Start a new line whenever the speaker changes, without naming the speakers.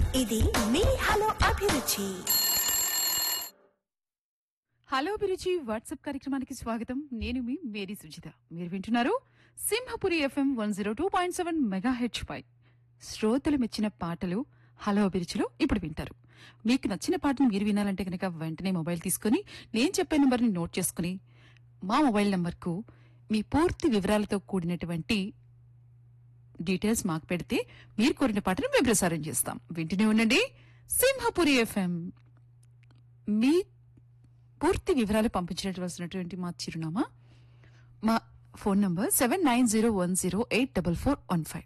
ఇది మీ హలో అభిరుచి
హలో అభిరుచి వాట్సాప్ కార్యక్రమానికి స్వాగతం నేను మీ మేరీ సుజిత మీరు వింటున్నారు Simhapuri FM one zero two point seven మెగా హెచ్ పై శ్రోతలు మెచ్చిన పాటలు హలో అభిరుచిలో ఇప్పుడు వింటారు మీకు నచ్చిన పాటను మీరు వినాలంటే కనుక వెంటనే మొబైల్ తీసుకుని నేను చెప్పే నెంబర్ని నోట్ చేసుకుని మా మొబైల్ నంబర్కు మీ పూర్తి వివరాలతో కూడినటువంటి డీటెయిల్స్ మాకు పెడితే మీరు కోరిన పాటను మేము ప్రసారం చేస్తాం వింటూనే ఉండండి సింహపురి ఎఫ్ఎం మీ పూర్తి వివరాలు పంపించవలసినటువంటి మా చిరునామా మా phone number seven nine zero one zero eight double four one five